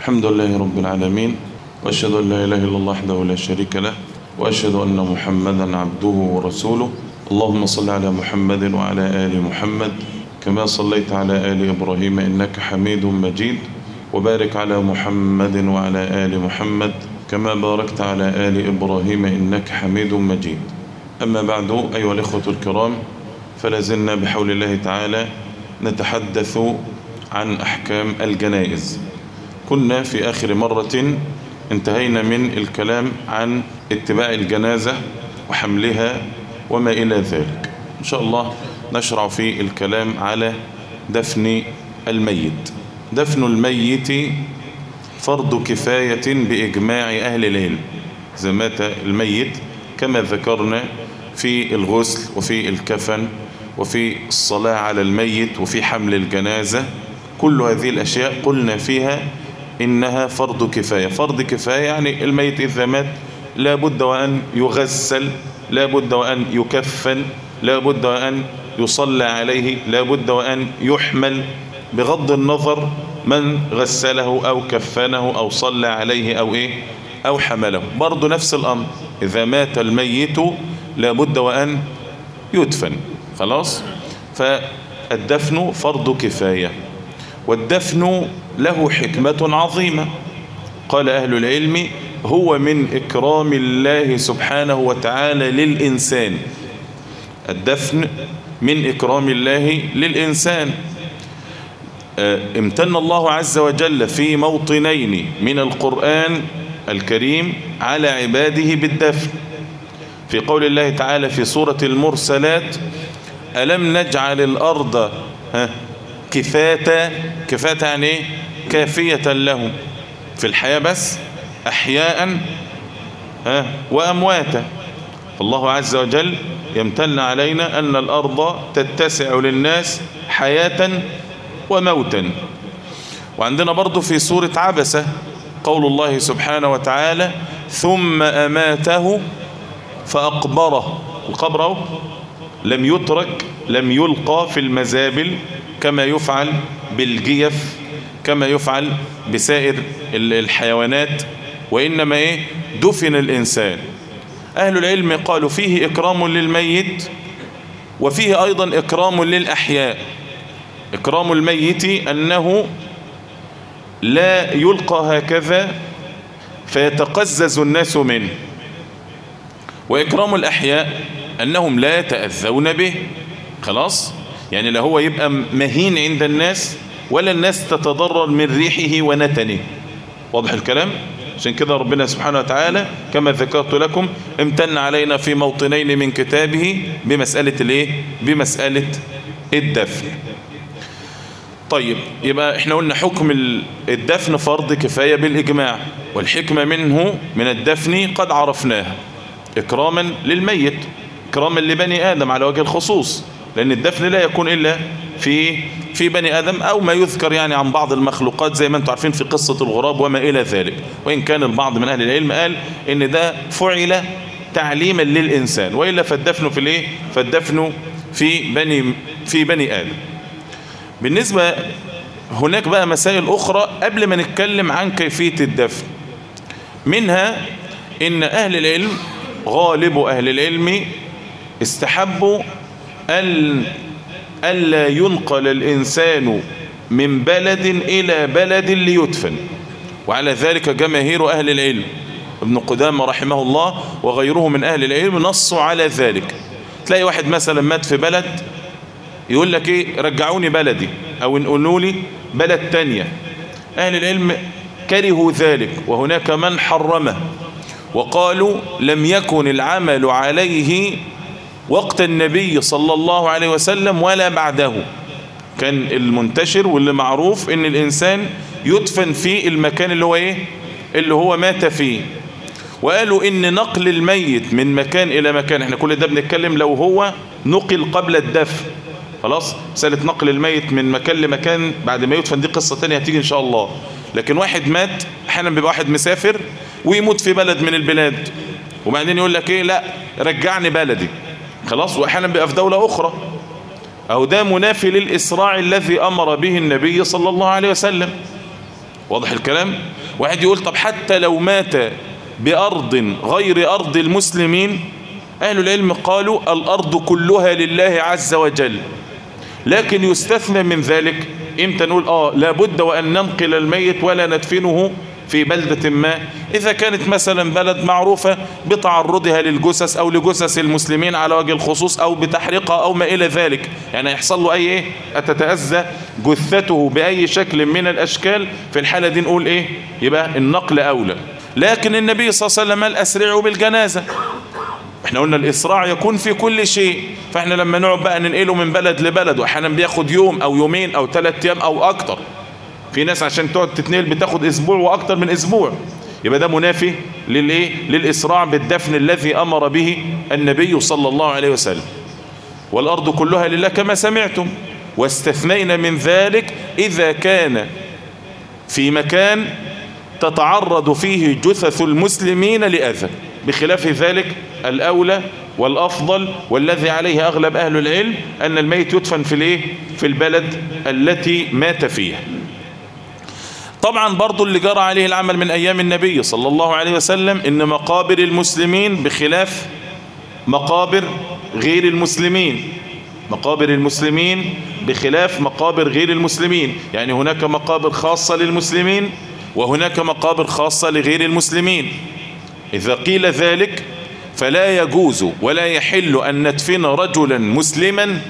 الحمد لله رب العالمين وأشهد أن لا إله إلا الله وحده لا شريك له وأشهد أن محمدا عبده ورسوله اللهم صل على محمد وعلى آل محمد كما صليت على آل إبراهيم إنك حميد مجيد وبارك على محمد وعلى آل محمد كما باركت على آل إبراهيم إنك حميد مجيد أما بعد أيها الإخوة الكرام فلازلنا بحول الله تعالى نتحدث عن أحكام الجنائز كنا في آخر مرة انتهينا من الكلام عن اتباع الجنازة وحملها وما إلى ذلك إن شاء الله نشرع في الكلام على دفن الميت دفن الميت فرض كفاية بإجماع أهل العلم إذا مات الميت كما ذكرنا في الغسل وفي الكفن وفي الصلاة على الميت وفي حمل الجنازة كل هذه الأشياء قلنا فيها إنها فرض كفاية فرض كفاية يعني الميت إذا مات لا بد وأن يغسل لا بد وأن يكفن لا بد وأن يصلى عليه لا بد وأن يحمل بغض النظر من غسله أو كفنه أو صلى عليه أو إيه أو حمله برضو نفس الأمر إذا مات الميت لا بد وأن يدفن خلاص فالدفن فرض كفاية والدفن له حكمة عظيمة قال أهل العلم هو من إكرام الله سبحانه وتعالى للإنسان الدفن من إكرام الله للإنسان امتن الله عز وجل في موطنين من القرآن الكريم على عباده بالدفن في قول الله تعالى في سورة المرسلات ألم نجعل الأرض كفاتا كفاتا يعني ايه كافية لهم في الحياة بس أحياء ها وأمواتا فالله عز وجل يمتن علينا أن الأرض تتسع للناس حياة وموتا وعندنا برضو في سورة عبسة قول الله سبحانه وتعالى ثم أماته فأقبره القبر لم يترك لم يلقى في المزابل كما يفعل بالجيف كما يفعل بسائر الحيوانات وإنما إيه دفن الإنسان أهل العلم قالوا فيه إكرام للميت وفيه أيضا إكرام للأحياء إكرام الميت أنه لا يلقى هكذا فيتقزز الناس منه وإكرام الأحياء أنهم لا يتأذون به خلاص يعني لا هو يبقى مهين عند الناس ولا الناس تتضرر من ريحه ونتنه واضح الكلام عشان كده ربنا سبحانه وتعالى كما ذكرت لكم امتن علينا في موطنين من كتابه بمسألة الايه بمسألة الدفن طيب يبقى احنا قلنا حكم الدفن فرض كفاية بالإجماع والحكمة منه من الدفن قد عرفناها إكراما للميت إكراما لبني آدم على وجه الخصوص لأن الدفن لا يكون إلا في في بني آدم أو ما يذكر يعني عن بعض المخلوقات زي ما انتم عارفين في قصة الغراب وما إلى ذلك وإن كان البعض من أهل العلم قال إن ده فعل تعليما للإنسان وإلا فالدفن في الإيه فالدفن في بني في بني آدم بالنسبة هناك بقى مسائل أخرى قبل ما نتكلم عن كيفية الدفن منها إن أهل العلم غالب أهل العلم استحبوا أن ألا ينقل الإنسان من بلد إلى بلد ليدفن وعلى ذلك جماهير أهل العلم ابن قدامة رحمه الله وغيره من أهل العلم نصوا على ذلك تلاقي واحد مثلا مات في بلد يقول لك ايه رجعوني بلدي او انقلوا لي بلد تانية اهل العلم كرهوا ذلك وهناك من حرمه وقالوا لم يكن العمل عليه وقت النبي صلى الله عليه وسلم ولا بعده كان المنتشر واللي معروف ان الانسان يدفن في المكان اللي هو ايه اللي هو مات فيه وقالوا ان نقل الميت من مكان الى مكان احنا كل ده بنتكلم لو هو نقل قبل الدفن خلاص مسألة نقل الميت من مكان لمكان بعد ما يدفن دي قصة تانية هتيجي ان شاء الله لكن واحد مات احيانا بيبقى واحد مسافر ويموت في بلد من البلاد وبعدين يقول لك ايه لا رجعني بلدي خلاص واحيانا بيبقى في دولة اخرى او ده منافي للاسراع الذي امر به النبي صلى الله عليه وسلم واضح الكلام واحد يقول طب حتى لو مات بأرض غير أرض المسلمين أهل العلم قالوا الأرض كلها لله عز وجل لكن يستثنى من ذلك امتى نقول اه لابد وان ننقل الميت ولا ندفنه في بلدة ما اذا كانت مثلا بلد معروفة بتعرضها للجثث او لجثث المسلمين على وجه الخصوص او بتحريقها او ما الى ذلك يعني يحصل له اي ايه تتأذى جثته باي شكل من الاشكال في الحالة دي نقول ايه يبقى النقل اولى لكن النبي صلى الله عليه وسلم قال اسرعوا بالجنازة احنا قلنا الاسراع يكون في كل شيء فاحنا لما نقعد بقى ننقله من بلد لبلد واحيانا بياخد يوم او يومين او ثلاث ايام او اكتر في ناس عشان تقعد تتنقل بتاخد اسبوع واكتر من اسبوع يبقى ده منافي للايه للاسراع بالدفن الذي امر به النبي صلى الله عليه وسلم والارض كلها لله كما سمعتم واستثنينا من ذلك اذا كان في مكان تتعرض فيه جثث المسلمين لأذى بخلاف ذلك الأولى والأفضل والذي عليه أغلب أهل العلم أن الميت يدفن في الايه في البلد التي مات فيها طبعا برضو اللي جرى عليه العمل من أيام النبي صلى الله عليه وسلم إن مقابر المسلمين بخلاف مقابر غير المسلمين مقابر المسلمين بخلاف مقابر غير المسلمين يعني هناك مقابر خاصة للمسلمين وهناك مقابر خاصة لغير المسلمين إذا قيل ذلك فلا يجوز ولا يحل أن ندفن رجلا مسلما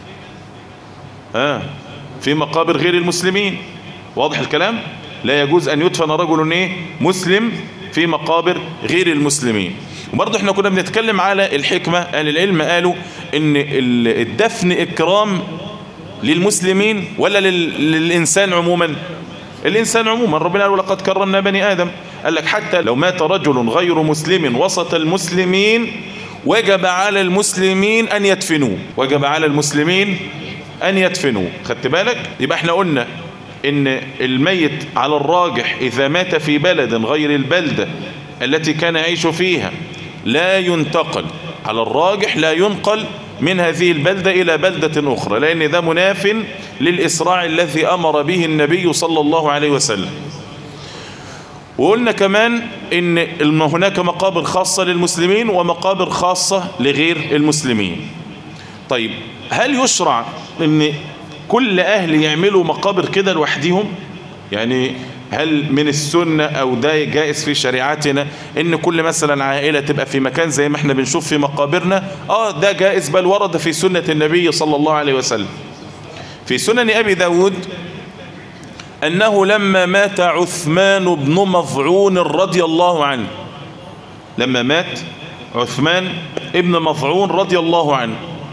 آه في مقابر غير المسلمين واضح الكلام لا يجوز أن يدفن رجل إيه؟ مسلم في مقابر غير المسلمين وبرضه احنا كنا بنتكلم على الحكمة أهل العلم قالوا ان الدفن إكرام للمسلمين ولا لل... للإنسان عموما الإنسان عموما ربنا قال لقد كرمنا بني آدم قال لك حتى لو مات رجل غير مسلم وسط المسلمين وجب على المسلمين أن يدفنوه وجب على المسلمين أن يدفنوه خدت بالك يبقى احنا قلنا ان الميت على الراجح إذا مات في بلد غير البلدة التي كان يعيش فيها لا ينتقل على الراجح لا ينقل من هذه البلدة إلى بلدة أخرى لأن ده مناف للإسراع الذي أمر به النبي صلى الله عليه وسلم وقلنا كمان إن هناك مقابر خاصة للمسلمين ومقابر خاصة لغير المسلمين طيب هل يشرع ان كل أهل يعملوا مقابر كده لوحدهم يعني هل من السنة او ده جائز في شريعتنا ان كل مثلا عائلة تبقى في مكان زي ما احنا بنشوف في مقابرنا اه ده جائز بل ورد في سنة النبي صلى الله عليه وسلم في سنن ابي داود انه لما مات عثمان بن مظعون رضي الله عنه لما مات عثمان ابن مظعون رضي الله عنه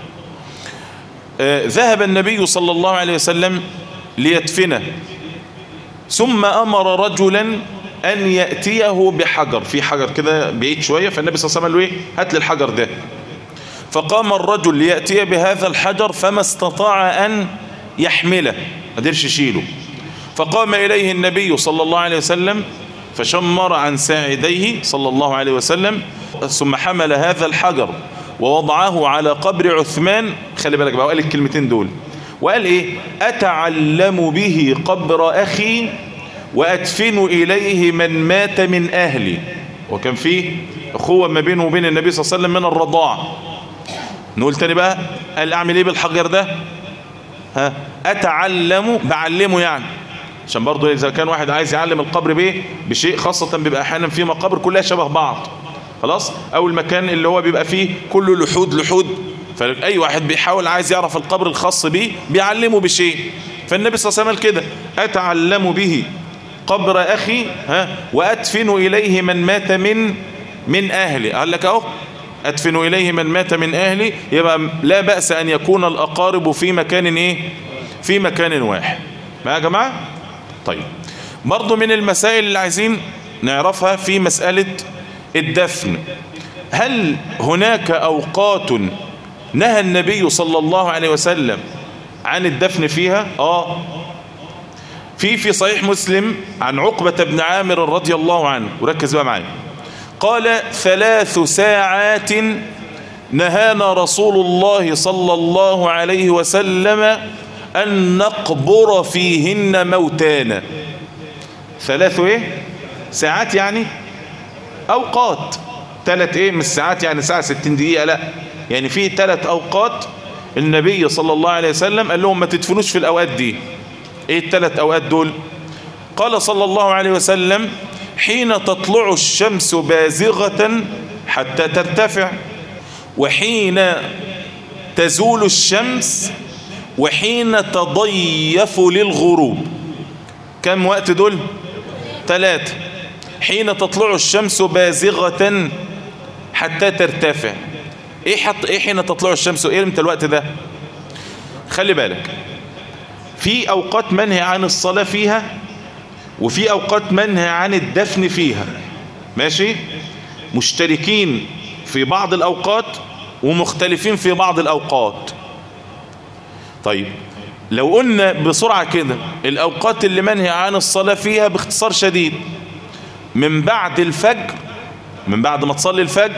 آه ذهب النبي صلى الله عليه وسلم ليدفنه ثم أمر رجلا أن يأتيه بحجر في حجر كده بعيد شوية فالنبي صلى الله عليه وسلم قال له إيه هات لي الحجر ده فقام الرجل ليأتي بهذا الحجر فما استطاع أن يحمله ما قدرش يشيله فقام إليه النبي صلى الله عليه وسلم فشمر عن ساعديه صلى الله عليه وسلم ثم حمل هذا الحجر ووضعه على قبر عثمان خلي بالك بقى قال الكلمتين دول وقال ايه اتعلم به قبر اخي وادفن اليه من مات من اهلي وكان فيه اخوه ما بينه وبين النبي صلى الله عليه وسلم من الرضاعه نقول تاني بقى قال اعمل ايه بالحجر ده ها اتعلم بعلمه يعني عشان برضه اذا كان واحد عايز يعلم القبر بايه بشيء خاصه بيبقى احيانا في مقابر كلها شبه بعض خلاص او المكان اللي هو بيبقى فيه كله لحود لحود فأي واحد بيحاول عايز يعرف القبر الخاص به بيعلمه بشيء فالنبي صلى الله عليه وسلم كده أتعلم به قبر أخي ها وأدفن إليه من مات من من أهلي قال لك أهو أدفن إليه من مات من أهلي يبقى لا بأس أن يكون الأقارب في مكان إيه في مكان واحد ما يا جماعة طيب برضو من المسائل اللي عايزين نعرفها في مسألة الدفن هل هناك أوقات نهى النبي صلى الله عليه وسلم عن الدفن فيها آه في في صحيح مسلم عن عقبة بن عامر رضي الله عنه وركز بقى معايا قال ثلاث ساعات نهانا رسول الله صلى الله عليه وسلم أن نقبر فيهن موتانا ثلاث ايه ساعات يعني اوقات ثلاث ايه مش ساعات يعني ساعة ستين دقيقة لا يعني في ثلاث اوقات النبي صلى الله عليه وسلم قال لهم ما تدفنوش في الاوقات دي ايه الثلاث اوقات دول قال صلى الله عليه وسلم حين تطلع الشمس بازغة حتى ترتفع وحين تزول الشمس وحين تضيف للغروب كم وقت دول ثلاثة حين تطلع الشمس بازغة حتى ترتفع ايه حط ايه حين تطلع الشمس ايه امتى الوقت ده خلي بالك في اوقات منهي عن الصلاة فيها وفي اوقات منهي عن الدفن فيها ماشي مشتركين في بعض الاوقات ومختلفين في بعض الاوقات طيب لو قلنا بسرعة كده الاوقات اللي منهي عن الصلاة فيها باختصار شديد من بعد الفجر من بعد ما تصلي الفجر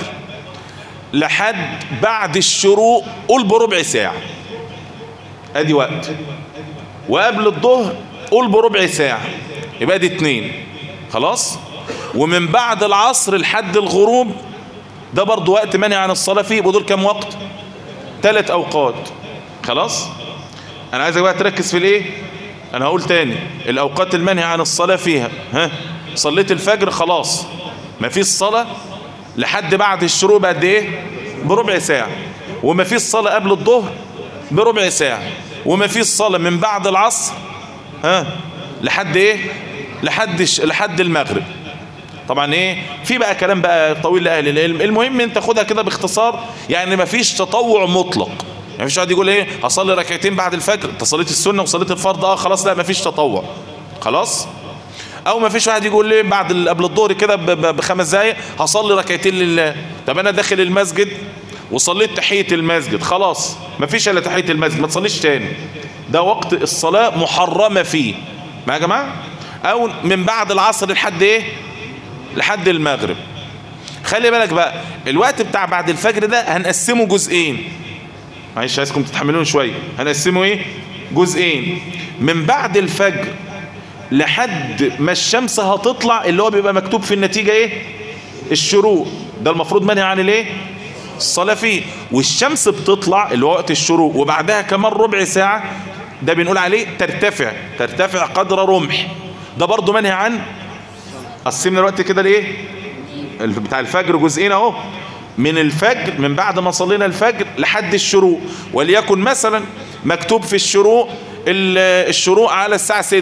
لحد بعد الشروق قول بربع ساعة ادي وقت وقبل الظهر قول بربع ساعة يبقى دي اتنين خلاص ومن بعد العصر لحد الغروب ده برضو وقت منهي عن الصلاة فيه يبقى دول كام وقت ثلاث اوقات خلاص انا عايزك بقى تركز في الايه انا هقول تاني الاوقات المنهي عن الصلاة فيها ها صليت الفجر خلاص ما فيش صلاة لحد بعد الشروق بقد ايه بربع ساعة وما فيش صلاة قبل الظهر بربع ساعة وما فيش صلاة من بعد العصر ها لحد ايه لحد ش... لحد المغرب طبعا ايه في بقى كلام بقى طويل لاهل العلم المهم انت خدها كده باختصار يعني ما فيش تطوع مطلق يعني مفيش واحد يقول ايه هصلي ركعتين بعد الفجر انت صليت السنه وصليت الفرض اه خلاص لا ما فيش تطوع خلاص او ما فيش واحد يقول لي بعد قبل الظهر كده بخمس دقايق هصلي ركعتين لله طب انا داخل المسجد وصليت تحيه المسجد خلاص ما فيش الا تحيه المسجد ما تصليش تاني ده وقت الصلاه محرمه فيه ما يا جماعه او من بعد العصر لحد ايه لحد المغرب خلي بالك بقى الوقت بتاع بعد الفجر ده هنقسمه جزئين معلش عايزكم تتحملون شويه هنقسمه ايه جزئين من بعد الفجر لحد ما الشمس هتطلع اللي هو بيبقى مكتوب في النتيجة ايه الشروق ده المفروض منهي عن الايه الصلاة فيه والشمس بتطلع اللي هو وقت الشروق وبعدها كمان ربع ساعة ده بنقول عليه ترتفع ترتفع قدر رمح ده برضو منهي عن قسمنا الوقت كده ليه بتاع الفجر جزئين اهو من الفجر من بعد ما صلينا الفجر لحد الشروق وليكن مثلا مكتوب في الشروق الشروق على الساعة 6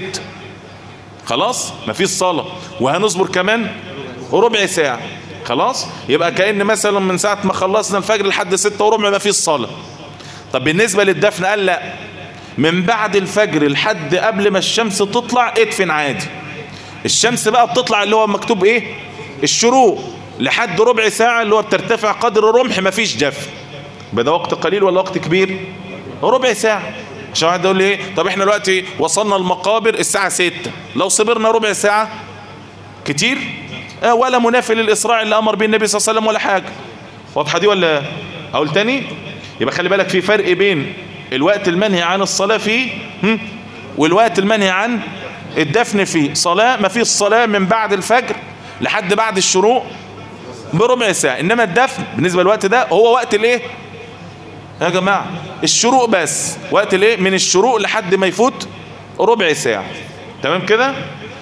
خلاص مفيش صلاة وهنصبر كمان ربع ساعة خلاص يبقى كأن مثلا من ساعة ما خلصنا الفجر لحد ستة وربع ما فيش صلاة طب بالنسبة للدفن قال لا من بعد الفجر لحد قبل ما الشمس تطلع ادفن عادي الشمس بقى بتطلع اللي هو مكتوب ايه الشروق لحد ربع ساعة اللي هو بترتفع قدر الرمح ما فيش دفن ده وقت قليل ولا وقت كبير ربع ساعة عشان واحد يقول لي ايه طب احنا دلوقتي وصلنا المقابر الساعة 6 لو صبرنا ربع ساعة كتير اه ولا منافي للإسراع اللي أمر به النبي صلى الله عليه وسلم ولا حاجة واضحة دي ولا أقول تاني يبقى خلي بالك في فرق بين الوقت المنهي عن الصلاة فيه والوقت المنهي عن الدفن فيه صلاة ما فيش صلاة من بعد الفجر لحد بعد الشروق بربع ساعة إنما الدفن بالنسبة للوقت ده هو وقت الايه يا جماعة الشروق بس وقت الايه من الشروق لحد ما يفوت ربع ساعة تمام كده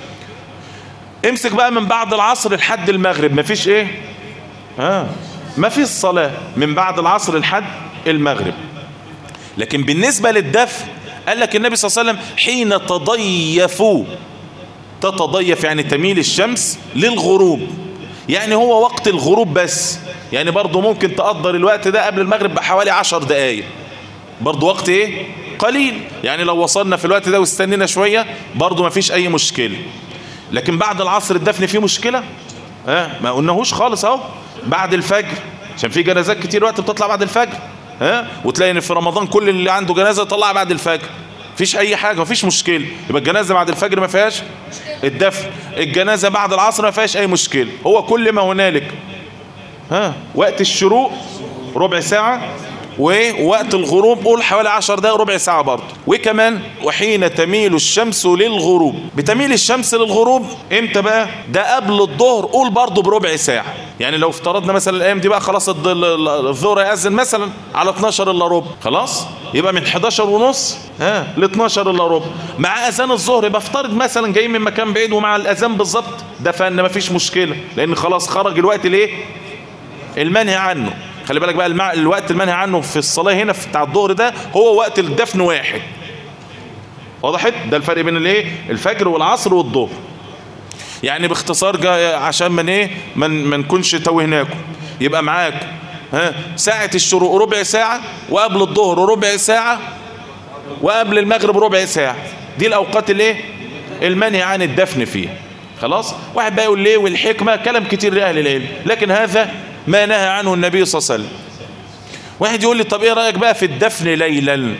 امسك بقى من بعد العصر لحد المغرب مفيش ايه اه مفيش صلاة من بعد العصر لحد المغرب لكن بالنسبة للدفن قال لك النبي صلى الله عليه وسلم حين تضيفوا تتضيف يعني تميل الشمس للغروب يعني هو وقت الغروب بس يعني برضو ممكن تقدر الوقت ده قبل المغرب بحوالي عشر دقايق برضو وقت ايه قليل يعني لو وصلنا في الوقت ده واستنينا شوية برضو ما فيش اي مشكلة لكن بعد العصر الدفن فيه مشكلة ها ما قلناهوش خالص اهو بعد الفجر عشان في جنازات كتير وقت بتطلع بعد الفجر ها وتلاقي ان في رمضان كل اللي عنده جنازة طلع بعد الفجر فيش اي حاجة مفيش مشكلة يبقى الجنازة بعد الفجر ما فيهاش الدفن الجنازة بعد العصر ما فيهاش اي مشكلة هو كل ما هنالك ها وقت الشروق ربع ساعة ووقت الغروب قول حوالي 10 دقائق ربع ساعة برضه وكمان وحين تميل الشمس للغروب بتميل الشمس للغروب امتى بقى ده قبل الظهر قول برضه بربع ساعة يعني لو افترضنا مثلا الايام دي بقى خلاص الض- ال- ال- الظهر يأذن مثلا على 12 الا ربع خلاص يبقى من 11 ونص ها ل 12 الا ربع مع اذان الظهر يبقى افترض مثلا جاي من مكان بعيد ومع الاذان بالظبط ده فان مفيش مشكلة لان خلاص خرج الوقت الايه المنهي عنه خلي بالك بقى المع... الوقت المنهي عنه في الصلاة هنا في بتاع الظهر ده هو وقت الدفن واحد وضحت ده الفرق بين الايه الفجر والعصر والظهر يعني باختصار جا عشان من ايه من ما نكونش توهناكم يبقى معاك ها ساعة الشروق ربع ساعة وقبل الظهر ربع ساعة وقبل المغرب ربع ساعة دي الاوقات الايه المنهي عن الدفن فيها خلاص واحد بقى يقول ليه والحكمة كلام كتير لأهل العلم لكن هذا ما نهى عنه النبي صلى الله عليه وسلم واحد يقول لي طب ايه رأيك بقى في الدفن ليلا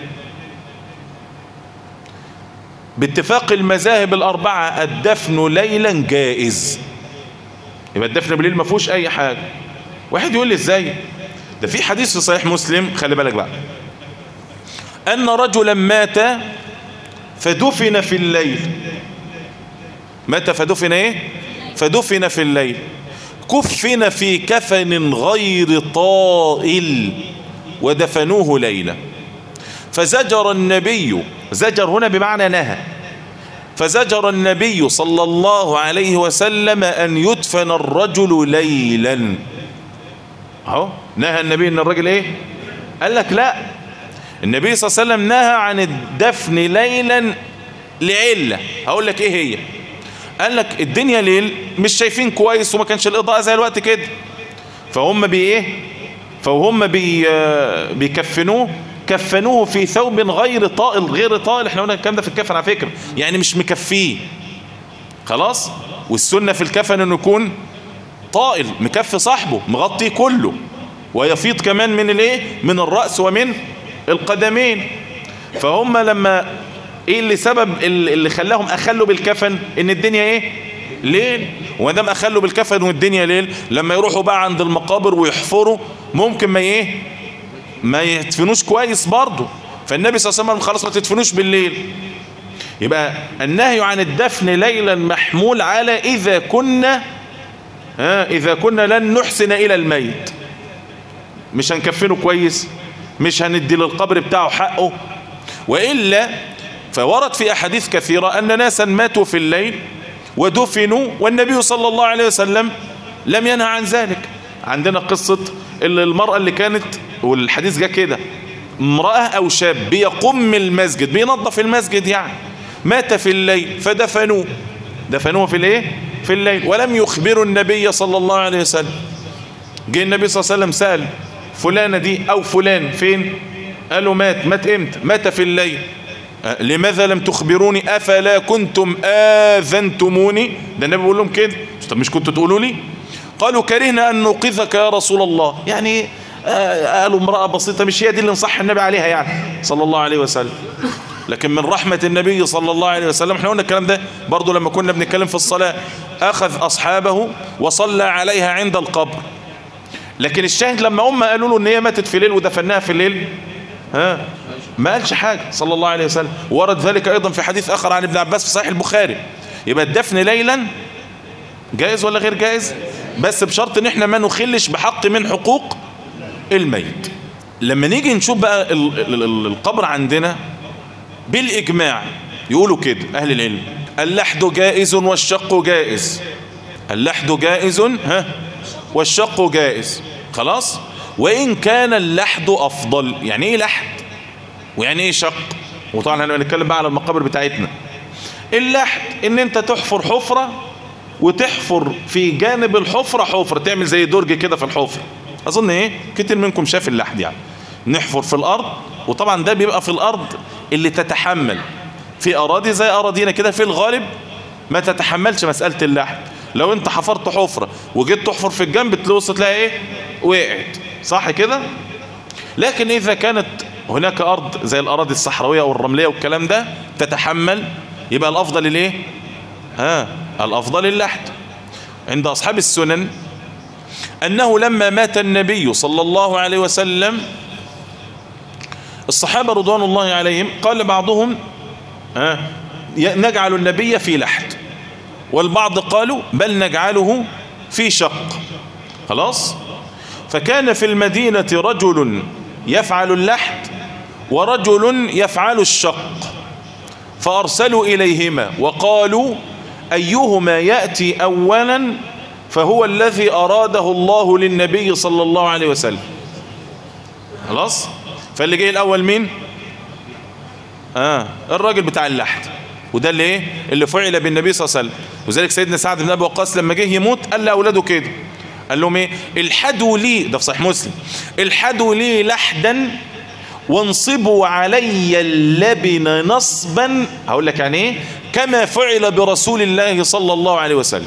باتفاق المذاهب الأربعة الدفن ليلا جائز يبقى الدفن بالليل ما فيهوش أي حاجة واحد يقول لي ازاي ده في حديث في صحيح مسلم خلي بالك بقى أن رجلا مات فدفن في الليل مات فدفن ايه فدفن في الليل كفن في كفن غير طائل ودفنوه ليلا فزجر النبي زجر هنا بمعنى نهى فزجر النبي صلى الله عليه وسلم أن يدفن الرجل ليلا اهو نهى النبي ان الرجل ايه قال لك لا النبي صلى الله عليه وسلم نهى عن الدفن ليلا لعلة هقول لك ايه هي قال لك الدنيا ليل مش شايفين كويس وما كانش الاضاءة زي الوقت كده فهم بي ايه فهم بي بيكفنوه كفنوه في ثوب غير طائل غير طائل احنا قلنا الكلام ده في الكفن على فكرة يعني مش مكفيه خلاص والسنة في الكفن انه يكون طائل مكفي صاحبه مغطيه كله ويفيض كمان من الايه من الرأس ومن القدمين فهم لما ايه اللي سبب اللي خلاهم اخلوا بالكفن ان الدنيا ايه ليل وما دام اخلوا بالكفن والدنيا ليل لما يروحوا بقى عند المقابر ويحفروا ممكن ما ايه ما يدفنوش كويس برضه فالنبي صلى الله عليه وسلم خلاص ما تدفنوش بالليل يبقى النهي عن الدفن ليلا محمول على اذا كنا ها اذا كنا لن نحسن الى الميت مش هنكفنه كويس مش هندي للقبر بتاعه حقه وإلا فورد في أحاديث كثيرة أن ناسا ماتوا في الليل ودفنوا والنبي صلى الله عليه وسلم لم ينهى عن ذلك عندنا قصة المرأة اللي كانت والحديث جاء كده امرأة أو شاب بيقوم المسجد بينظف المسجد يعني مات في الليل فدفنوه دفنوه في الايه في الليل ولم يخبروا النبي صلى الله عليه وسلم جه النبي صلى الله عليه وسلم سأل فلانة دي أو فلان فين قالوا مات مات امتى مات في الليل أه لماذا لم تخبروني أفلا كنتم آذنتموني ده النبي بيقول لهم كده طب مش كنتوا تقولوا لي قالوا كرهنا أن نوقظك يا رسول الله يعني آه قالوا امرأة بسيطة مش هي دي اللي نصح النبي عليها يعني صلى الله عليه وسلم لكن من رحمة النبي صلى الله عليه وسلم احنا قلنا الكلام ده برضو لما كنا بنتكلم في الصلاة أخذ أصحابه وصلى عليها عند القبر لكن الشاهد لما هم قالوا له ان هي ماتت في ليل ودفناها في الليل ها ما قالش حاجة صلى الله عليه وسلم ورد ذلك ايضا في حديث اخر عن ابن عباس في صحيح البخاري يبقى الدفن ليلا جائز ولا غير جائز بس بشرط ان احنا ما نخلش بحق من حقوق الميت لما نيجي نشوف بقى ال ال ال القبر عندنا بالاجماع يقولوا كده اهل العلم اللحد جائز والشق جائز اللحد جائز ها والشق جائز خلاص وإن كان اللحد أفضل يعني إيه لحد ويعني إيه شق وطبعا هنتكلم بقى على المقابر بتاعتنا اللحد إن أنت تحفر حفرة وتحفر في جانب الحفرة حفرة تعمل زي درج كده في الحفرة أظن إيه كتير منكم شاف اللحد يعني نحفر في الأرض وطبعا ده بيبقى في الأرض اللي تتحمل في أراضي زي أراضينا كده في الغالب ما تتحملش مسألة اللحد لو انت حفرت حفرة وجيت تحفر في الجنب تلوص تلاقي ايه وقعت صح كده لكن اذا كانت هناك ارض زي الاراضي الصحراوية او الرملية والكلام ده تتحمل يبقى الافضل الايه ها الافضل اللحد عند اصحاب السنن انه لما مات النبي صلى الله عليه وسلم الصحابة رضوان الله عليهم قال بعضهم آه نجعل النبي في لحد والبعض قالوا بل نجعله في شق خلاص فكان في المدينة رجل يفعل اللحد ورجل يفعل الشق فأرسلوا إليهما وقالوا أيهما يأتي أولا فهو الذي أراده الله للنبي صلى الله عليه وسلم خلاص فاللي جاي الأول مين آه الراجل بتاع اللحد وده اللي ايه اللي فعل بالنبي صلى الله عليه وسلم وذلك سيدنا سعد بن ابي وقاص لما جه يموت قال لاولاده كده قال لهم ايه الحدوا لي ده في صحيح مسلم الحدوا لي لحدا وانصبوا علي اللبن نصبا هقول لك يعني ايه كما فعل برسول الله صلى الله عليه وسلم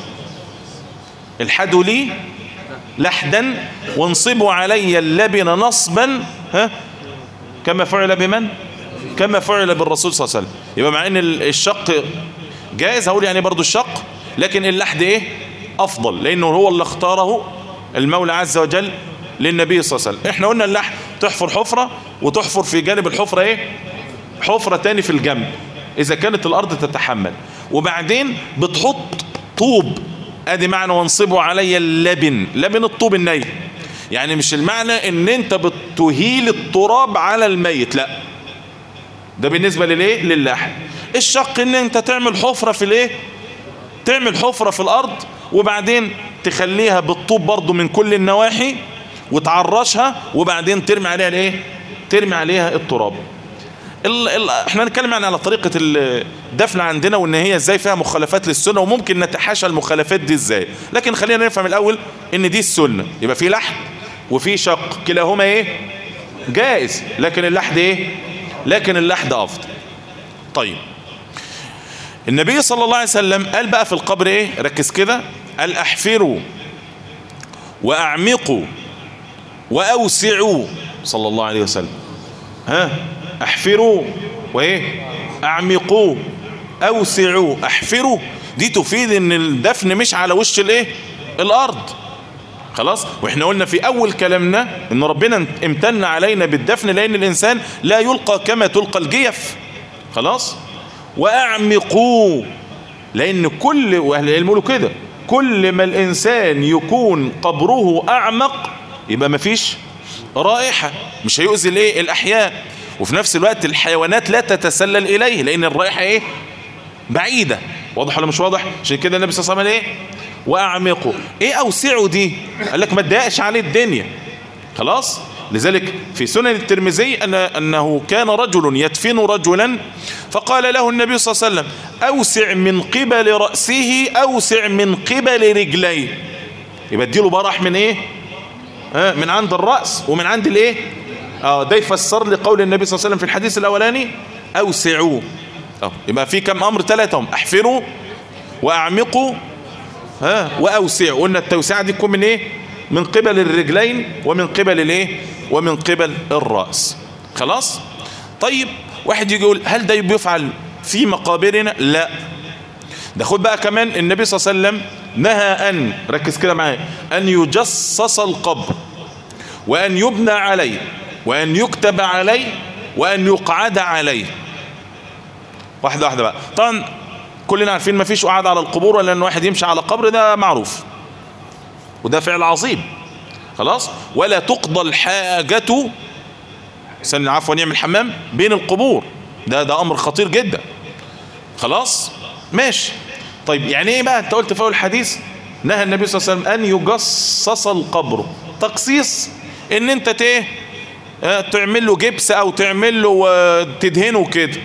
الحدوا لي لحدا وانصبوا علي اللبن نصبا ها كما فعل بمن كما فعل بالرسول صلى الله عليه وسلم يبقى مع ان الشق جائز هقول يعني برضو الشق لكن اللحد ايه افضل لانه هو اللي اختاره المولى عز وجل للنبي صلى الله عليه وسلم احنا قلنا اللحد تحفر حفرة وتحفر في جانب الحفرة ايه حفرة تاني في الجنب اذا كانت الارض تتحمل وبعدين بتحط طوب ادي معنى وانصبوا علي اللبن لبن الطوب الني يعني مش المعنى ان انت بتهيل التراب على الميت لا ده بالنسبة للايه للحم الشق ان انت تعمل حفرة في الايه تعمل حفرة في الارض وبعدين تخليها بالطوب برضو من كل النواحي وتعرشها وبعدين ترمي عليها الايه ترمي عليها التراب ال ال احنا هنتكلم يعني على طريقة الدفن عندنا وان هي ازاي فيها مخالفات للسنة وممكن نتحاشى المخالفات دي ازاي لكن خلينا نفهم الاول ان دي السنة يبقى في لحم وفي شق كلاهما ايه جائز لكن اللحد ايه لكن اللحد افضل طيب النبي صلى الله عليه وسلم قال بقى في القبر ايه ركز كده قال احفروا واعمقوا واوسعوا صلى الله عليه وسلم ها احفروا وايه اعمقوا اوسعوا احفروا دي تفيد ان الدفن مش على وش الايه الارض خلاص واحنا قلنا في اول كلامنا ان ربنا امتن علينا بالدفن لان الانسان لا يلقى كما تلقى الجيف خلاص واعمقوا لان كل واهل العلم يقولوا كده كل ما الانسان يكون قبره اعمق يبقى مفيش رائحة مش هيؤذي الايه الاحياء وفي نفس الوقت الحيوانات لا تتسلل اليه لان الرائحة ايه بعيدة واضح ولا مش واضح عشان كده النبي صلى الله عليه وسلم ايه واعمقوا ايه اوسعوا دي قال لك ما تضايقش عليه الدنيا خلاص لذلك في سنن الترمذي أن أنه كان رجل يدفن رجلا فقال له النبي صلى الله عليه وسلم أوسع من قبل رأسه أوسع من قبل رجليه يبقى اديله براح من ايه ها من عند الرأس ومن عند الايه اه ده يفسر لي قول النبي صلى الله عليه وسلم في الحديث الاولاني اوسعوا اه يبقى في كم امر ثلاثة هم احفروا واعمقوا ها واوسعوا قلنا التوسعة دي تكون من ايه من قبل الرجلين ومن قبل الايه ومن قبل الرأس خلاص طيب واحد يجي يقول هل ده بيفعل في مقابرنا لا ده خد بقى كمان النبي صلى الله عليه وسلم نهى أن ركز كده معايا أن يجصص القبر وأن يبنى عليه وأن يكتب عليه وأن يقعد عليه واحدة واحدة بقى طبعا كلنا عارفين ما فيش قعد على القبور ولا أن واحد يمشي على قبر ده معروف وده فعل عظيم خلاص ولا تقضى الحاجة سن عفوا يعمل حمام بين القبور ده ده أمر خطير جدا خلاص ماشي طيب يعني ايه بقى انت قلت في اول الحديث نهى النبي صلى الله عليه وسلم ان يجصص القبر تقصيص ان انت ايه تعمل له جبس او تعمل له تدهنه كده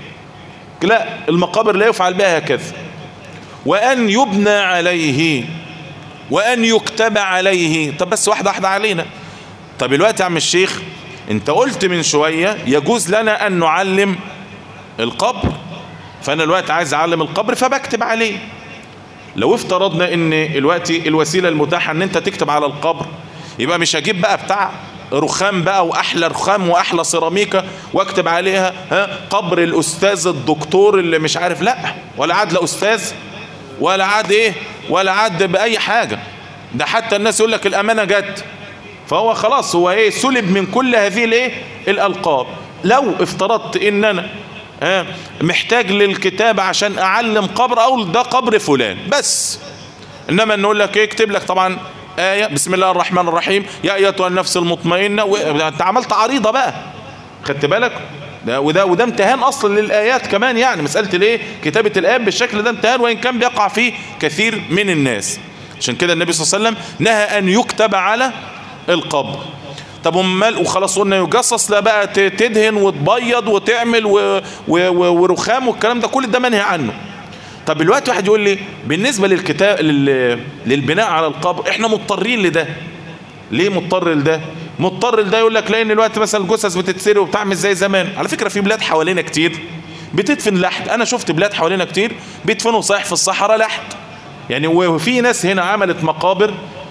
لا المقابر لا يفعل بها هكذا وان يبنى عليه وان يكتب عليه طب بس واحده واحده علينا طب الوقت يا عم الشيخ انت قلت من شويه يجوز لنا ان نعلم القبر فانا الوقت عايز اعلم القبر فبكتب عليه لو افترضنا ان الوقت الوسيله المتاحه ان انت تكتب على القبر يبقى مش هجيب بقى بتاع رخام بقى واحلى رخام واحلى سيراميكا واكتب عليها ها قبر الاستاذ الدكتور اللي مش عارف لا ولا عاد لا استاذ ولا عاد ايه ولا عاد باي حاجه ده حتى الناس يقول لك الامانه جت فهو خلاص هو ايه سلب من كل هذه الايه الالقاب لو افترضت ان انا آه محتاج للكتاب عشان اعلم قبر اقول ده قبر فلان بس انما نقول لك ايه اكتب لك طبعا آية بسم الله الرحمن الرحيم يا ايتها النفس المطمئنة انت عملت عريضة بقى خدت بالك ده وده وده امتهان اصلا للايات كمان يعني مساله الايه كتابه الايات بالشكل ده امتهان وان كان بيقع فيه كثير من الناس عشان كده النبي صلى الله عليه وسلم نهى ان يكتب على القبر طب امال وخلاص قلنا يجصص لا بقى تدهن وتبيض وتعمل و... و... و... ورخام والكلام ده كل ده منهي عنه طب دلوقتي واحد يقول لي بالنسبه للكتاب لل... للبناء على القبر احنا مضطرين لده ليه مضطر لده مضطر لده يقول لك لان الوقت مثلا الجثث بتتسرق وبتعمل زي زمان على فكره في بلاد حوالينا كتير بتدفن لحد انا شفت بلاد حوالينا كتير بيدفنوا صحيح في الصحراء لحد يعني وفي ناس هنا عملت مقابر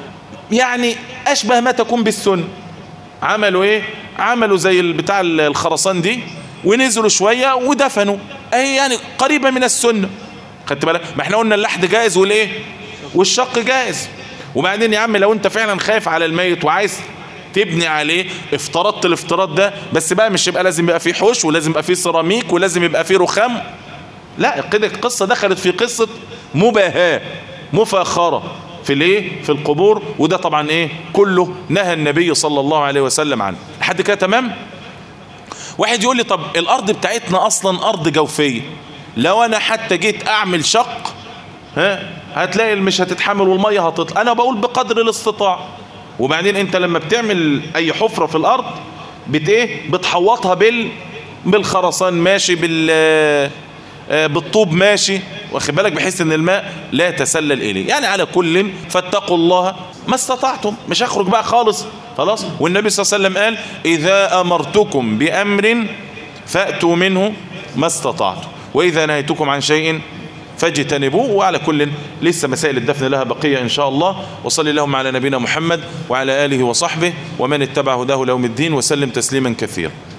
يعني اشبه ما تكون بالسن عملوا ايه عملوا زي بتاع الخرسان دي ونزلوا شوية ودفنوا اهي يعني قريبة من السنة خدت بالك ما احنا قلنا اللحد جائز والايه والشق جائز وبعدين يا عم لو انت فعلا خايف على الميت وعايز تبني عليه افترضت الافتراض ده بس بقى مش يبقى لازم يبقى فيه حوش ولازم يبقى فيه سيراميك ولازم يبقى فيه رخام لا كده القصة دخلت في قصة مباهاة مفاخرة في الايه في القبور وده طبعا ايه كله نهى النبي صلى الله عليه وسلم عنه لحد كده تمام واحد يقول لي طب الارض بتاعتنا اصلا ارض جوفيه لو انا حتى جيت اعمل شق ها هتلاقي مش هتتحمل والميه هتطلع انا بقول بقدر الاستطاع وبعدين انت لما بتعمل اي حفره في الارض بت ايه بتحوطها بال بالخرسان ماشي بال بالطوب ماشي واخد بالك بحيث ان الماء لا يتسلل اليه يعني على كل فاتقوا الله ما استطعتم مش هخرج بقى خالص خلاص والنبي صلى الله عليه وسلم قال اذا امرتكم بامر فاتوا منه ما استطعتم واذا نهيتكم عن شيء فاجتنبوه وعلى كل لسه مسائل الدفن لها بقية إن شاء الله وصلي اللهم على نبينا محمد وعلى آله وصحبه ومن اتبع هداه ليوم الدين وسلم تسليما كثيرا